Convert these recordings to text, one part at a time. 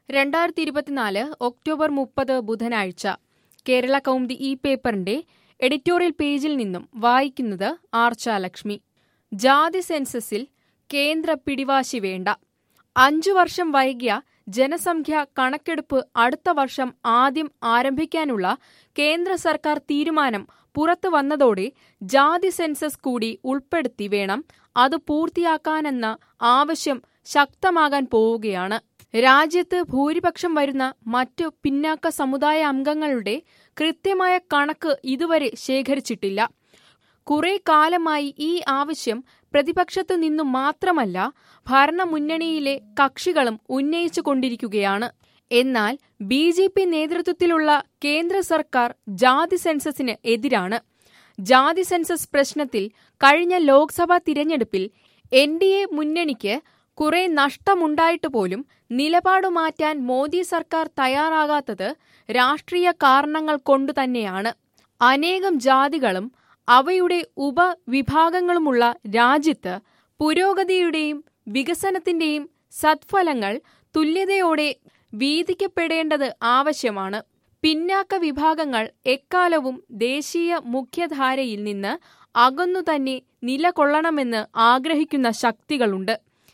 രണ്ടായിരത്തി ഇരുപത്തിനാല് ഒക്ടോബർ മുപ്പത് ബുധനാഴ്ച കേരള കൗമുദി ഈ പേപ്പറിന്റെ എഡിറ്റോറിയൽ പേജിൽ നിന്നും വായിക്കുന്നത് ആർച്ചാലക്ഷ്മി ജാതി സെൻസസിൽ കേന്ദ്ര പിടിവാശി വേണ്ട അഞ്ചു വർഷം വൈകിയ ജനസംഖ്യാ കണക്കെടുപ്പ് അടുത്ത വർഷം ആദ്യം ആരംഭിക്കാനുള്ള കേന്ദ്ര സർക്കാർ തീരുമാനം പുറത്തു വന്നതോടെ ജാതി സെൻസസ് കൂടി ഉൾപ്പെടുത്തി വേണം അത് പൂർത്തിയാക്കാനെന്ന ആവശ്യം ശക്തമാകാൻ പോവുകയാണ് രാജ്യത്ത് ഭൂരിപക്ഷം വരുന്ന മറ്റു പിന്നാക്ക സമുദായ അംഗങ്ങളുടെ കൃത്യമായ കണക്ക് ഇതുവരെ ശേഖരിച്ചിട്ടില്ല കുറെ കാലമായി ഈ ആവശ്യം പ്രതിപക്ഷത്തു നിന്നു മാത്രമല്ല ഭരണമുന്നണിയിലെ കക്ഷികളും ഉന്നയിച്ചു കൊണ്ടിരിക്കുകയാണ് എന്നാൽ ബി ജെ പി നേതൃത്വത്തിലുള്ള കേന്ദ്ര സർക്കാർ ജാതി സെൻസസിന് എതിരാണ് ജാതി സെൻസസ് പ്രശ്നത്തിൽ കഴിഞ്ഞ ലോക്സഭാ തിരഞ്ഞെടുപ്പിൽ എൻ ഡി എ മുന്നണിക്ക് കുറെ നഷ്ടമുണ്ടായിട്ട് പോലും നിലപാടു മാറ്റാൻ മോദി സർക്കാർ തയ്യാറാകാത്തത് രാഷ്ട്രീയ കാരണങ്ങൾ കൊണ്ടുതന്നെയാണ് അനേകം ജാതികളും അവയുടെ ഉപവിഭാഗങ്ങളുമുള്ള രാജ്യത്ത് പുരോഗതിയുടെയും വികസനത്തിന്റെയും സത്ഫലങ്ങൾ തുല്യതയോടെ വീതിക്കപ്പെടേണ്ടത് ആവശ്യമാണ് പിന്നാക്ക വിഭാഗങ്ങൾ എക്കാലവും ദേശീയ മുഖ്യധാരയിൽ നിന്ന് അകന്നു തന്നെ നിലകൊള്ളണമെന്ന് ആഗ്രഹിക്കുന്ന ശക്തികളുണ്ട്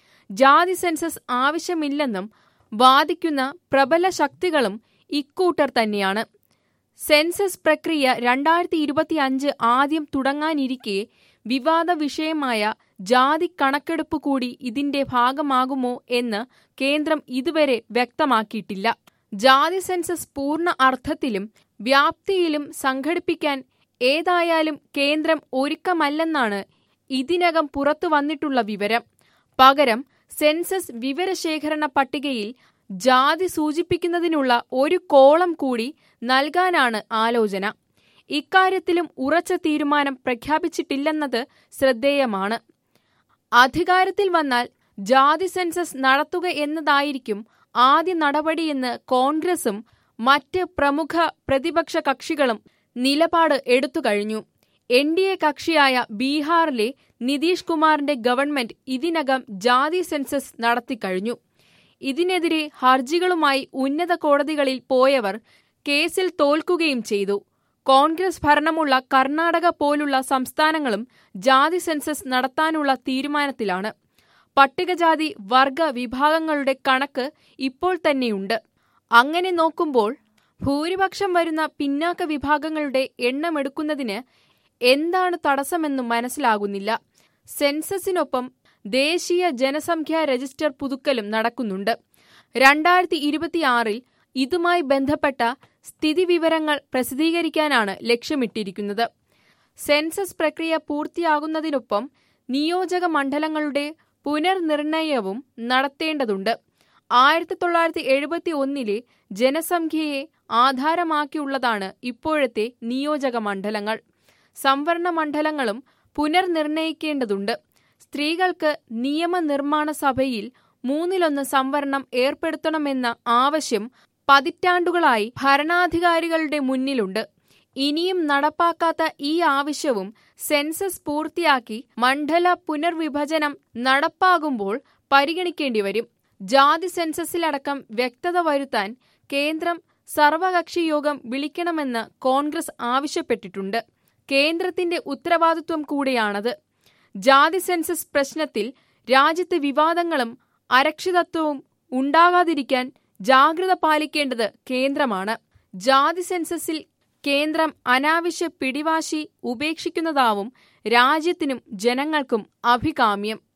ജാതി സെൻസസ് ആവശ്യമില്ലെന്നും വാദിക്കുന്ന പ്രബല ശക്തികളും ഇക്കൂട്ടർ തന്നെയാണ് സെൻസസ് പ്രക്രിയ രണ്ടായിരത്തി ഇരുപത്തിയഞ്ച് ആദ്യം തുടങ്ങാനിരിക്കെ വിവാദ വിഷയമായ ജാതി കണക്കെടുപ്പ് കൂടി ഇതിന്റെ ഭാഗമാകുമോ എന്ന് കേന്ദ്രം ഇതുവരെ വ്യക്തമാക്കിയിട്ടില്ല ജാതി സെൻസസ് പൂർണ്ണ അർത്ഥത്തിലും വ്യാപ്തിയിലും സംഘടിപ്പിക്കാൻ ഏതായാലും കേന്ദ്രം ഒരുക്കമല്ലെന്നാണ് ഇതിനകം പുറത്തു വന്നിട്ടുള്ള വിവരം പകരം സെൻസസ് വിവരശേഖരണ പട്ടികയിൽ ജാതി സൂചിപ്പിക്കുന്നതിനുള്ള ഒരു കോളം കൂടി നൽകാനാണ് ആലോചന ഇക്കാര്യത്തിലും ഉറച്ച തീരുമാനം പ്രഖ്യാപിച്ചിട്ടില്ലെന്നത് ശ്രദ്ധേയമാണ് അധികാരത്തിൽ വന്നാൽ ജാതി സെൻസസ് നടത്തുക എന്നതായിരിക്കും ആദ്യ നടപടിയെന്ന് കോൺഗ്രസും മറ്റ് പ്രമുഖ പ്രതിപക്ഷ കക്ഷികളും നിലപാട് എടുത്തുകഴിഞ്ഞു എൻ ഡി എ കക്ഷിയായ ബീഹാറിലെ നിതീഷ് കുമാറിന്റെ ഗവൺമെന്റ് ഇതിനകം ജാതി സെൻസസ് നടത്തിക്കഴിഞ്ഞു ഇതിനെതിരെ ഹർജികളുമായി ഉന്നത കോടതികളിൽ പോയവർ കേസിൽ തോൽക്കുകയും ചെയ്തു കോൺഗ്രസ് ഭരണമുള്ള കർണാടക പോലുള്ള സംസ്ഥാനങ്ങളും ജാതി സെൻസസ് നടത്താനുള്ള തീരുമാനത്തിലാണ് പട്ടികജാതി വർഗ വിഭാഗങ്ങളുടെ കണക്ക് ഇപ്പോൾ തന്നെയുണ്ട് അങ്ങനെ നോക്കുമ്പോൾ ഭൂരിപക്ഷം വരുന്ന പിന്നാക്ക വിഭാഗങ്ങളുടെ എണ്ണമെടുക്കുന്നതിന് എന്താണ് തടസ്സമെന്നും മനസ്സിലാകുന്നില്ല സെൻസസിനൊപ്പം ദേശീയ ജനസംഖ്യാ രജിസ്റ്റർ പുതുക്കലും നടക്കുന്നുണ്ട് രണ്ടായിരത്തി ഇരുപത്തിയാറിൽ ഇതുമായി ബന്ധപ്പെട്ട സ്ഥിതിവിവരങ്ങൾ പ്രസിദ്ധീകരിക്കാനാണ് ലക്ഷ്യമിട്ടിരിക്കുന്നത് സെൻസസ് പ്രക്രിയ പൂർത്തിയാകുന്നതിനൊപ്പം നിയോജക മണ്ഡലങ്ങളുടെ പുനർനിർണയവും നടത്തേണ്ടതുണ്ട് ആയിരത്തി തൊള്ളായിരത്തി എഴുപത്തി ഒന്നിലെ ജനസംഖ്യയെ ആധാരമാക്കിയുള്ളതാണ് ഇപ്പോഴത്തെ നിയോജക മണ്ഡലങ്ങൾ സംവരണ മണ്ഡലങ്ങളും പുനർനിർണയിക്കേണ്ടതുണ്ട് സ്ത്രീകൾക്ക് നിയമനിർമ്മാണ സഭയിൽ മൂന്നിലൊന്ന് സംവരണം ഏർപ്പെടുത്തണമെന്ന ആവശ്യം പതിറ്റാണ്ടുകളായി ഭരണാധികാരികളുടെ മുന്നിലുണ്ട് ഇനിയും നടപ്പാക്കാത്ത ഈ ആവശ്യവും സെൻസസ് പൂർത്തിയാക്കി മണ്ഡല പുനർവിഭജനം നടപ്പാകുമ്പോൾ പരിഗണിക്കേണ്ടിവരും ജാതി സെൻസസിലടക്കം വ്യക്തത വരുത്താൻ കേന്ദ്രം സർവകക്ഷി യോഗം വിളിക്കണമെന്ന് കോൺഗ്രസ് ആവശ്യപ്പെട്ടിട്ടുണ്ട് കേന്ദ്രത്തിന്റെ ഉത്തരവാദിത്വം കൂടെയാണത് ജാതി സെൻസസ് പ്രശ്നത്തിൽ രാജ്യത്ത് വിവാദങ്ങളും അരക്ഷിതത്വവും ഉണ്ടാകാതിരിക്കാൻ ജാഗ്രത പാലിക്കേണ്ടത് കേന്ദ്രമാണ് ജാതി സെൻസസിൽ കേന്ദ്രം അനാവശ്യ പിടിവാശി ഉപേക്ഷിക്കുന്നതാവും രാജ്യത്തിനും ജനങ്ങൾക്കും അഭികാമ്യം